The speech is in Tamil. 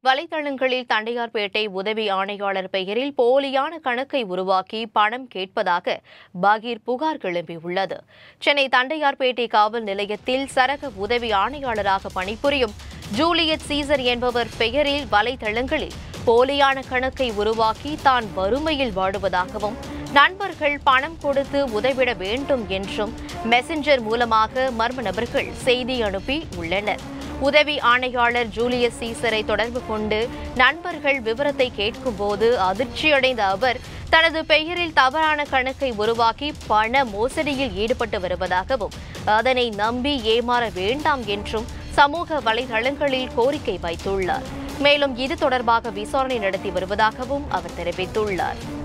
வலைதளங்களில் தண்டையார்பேட்டை உதவி ஆணையாளர் பெயரில் போலியான கணக்கை உருவாக்கி பணம் கேட்பதாக பகீர் புகார் கிளம்பியுள்ளது சென்னை தண்டையார்பேட்டை காவல் நிலையத்தில் சரக உதவி ஆணையாளராக பணிபுரியும் ஜூலியட் சீசர் என்பவர் பெயரில் வலைதளங்களில் போலியான கணக்கை உருவாக்கி தான் வறுமையில் வாடுவதாகவும் நண்பர்கள் பணம் கொடுத்து உதவிட வேண்டும் என்றும் மெசஞ்சர் மூலமாக மர்ம நபர்கள் செய்தி அனுப்பி உள்ளனர் உதவி ஆணையாளர் ஜூலியஸ் சீசரை தொடர்பு கொண்டு நண்பர்கள் விவரத்தை கேட்கும்போது அதிர்ச்சியடைந்த அவர் தனது பெயரில் தவறான கணக்கை உருவாக்கி பண மோசடியில் ஈடுபட்டு வருவதாகவும் அதனை நம்பி ஏமாற வேண்டாம் என்றும் சமூக வலைதளங்களில் கோரிக்கை வைத்துள்ளார் மேலும் இது தொடர்பாக விசாரணை நடத்தி வருவதாகவும் அவர் தெரிவித்துள்ளார்